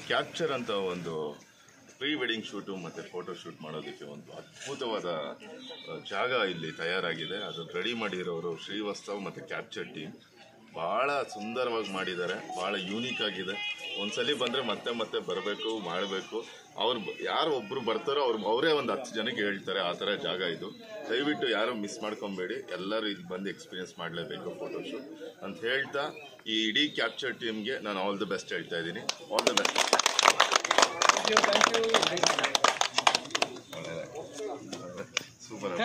capture ಅಂತ ಒಂದು pre wedding shoot ಮತ್ತು ಫೋಟೋ ಶೂಟ್ ಮಾಡೋದಕ್ಕೆ ಒಂದು ಅದ್ಭುತವಾದ ಆ, ಜಾಗ ಇಲ್ಲಿ ತಯಾರಾಗಿದೆ ಅದನ್ನು ರೆಡಿ ಮಾಡಿರೋರು ಶ್ರೀವಸ್ತವ್ ಮತ್ತು ಕ್ಯಾಪ್ಚರ್ ಟೀಮ್ ಭಾಳ ಸುಂದರವಾಗಿ ಮಾಡಿದ್ದಾರೆ ಭಾಳ ಯೂನಿಕ್ ಆಗಿದೆ ಒಂದ್ಸಲಿ ಬಂದರೆ ಮತ್ತೆ ಮತ್ತೆ ಬರಬೇಕು ಮಾಡಬೇಕು ಅವ್ರು ಬ- ಯಾರು ಒಬ್ಬರು ಬರ್ತಾರೋ ಅವ್ರು ಅವರೇ ಒಂದು ಹತ್ತು ಜನಕ್ಕೆ ಹೇಳ್ತಾರೆ ಆ ಥರ ಜಾಗ ಇದು ದಯವಿಟ್ಟು ಯಾರು ಮಿಸ್ ಮಾಡ್ಕೊಬೇಡಿ ಎಲ್ಲರೂ ಇಲ್ಲಿ ಬಂದು ಎಕ್ಸ್ಪೀರಿಯನ್ಸ್ ಮಾಡಲೇಬೇಕು ಫೋಟೋಶೂಟ್ ಅಂತ ಹೇಳ್ತಾ ಈ ಇಡೀ ಕ್ಯಾಪ್ಚರ್ ಟೀಮ್ಗೆ ನಾನು ಆಲ್ ದಿ ಬೆಸ್ಟ್ ಹೇಳ್ತಾ ಇದ್ದೀನಿ ಆಲ್ ದಿ ಬೆಸ್ಟ್ ಸೂಪರ್